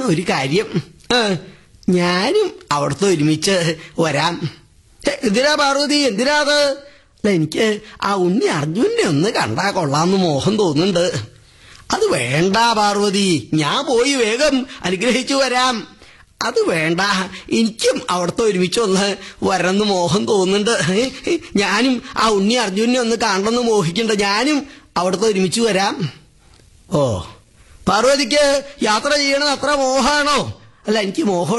എന്നാ ഒരു കാര്യം ഏ, ഞാനും അവിടുത്തെ ഒരുമിച്ച് വരാം ഛെ, എന്തിനാ പാർവതി എന്തിനാ അത് അല്ല എനിക്ക് ആ ഉണ്ണി അർജുനെ ഒന്ന് കണ്ടാ കൊള്ളാന്ന് മോഹം തോന്നുന്നുണ്ട് അത് വേണ്ട പാർവതി ഞാൻ പോയി വേഗം അനുഗ്രഹിച്ചു വരാം അത് വേണ്ട എനിക്കും അവിടുത്തെ ഒരുമിച്ച് ഒന്ന് വരണമെന്ന് മോഹം തോന്നുന്നുണ്ട് ഏ, ഏ, ഞാനും ആ ഉണ്ണി അർജുനെ ഒന്ന് കാണണമെന്ന് മോഹിക്കണ്ട ഞാനും അവിടുത്തെ ഒരുമിച്ച് വരാം ഓ പാർവതിക്ക് യാത്ര ചെയ്യണത് അത്ര മോഹാണോ അല്ല എനിക്ക് മോഹം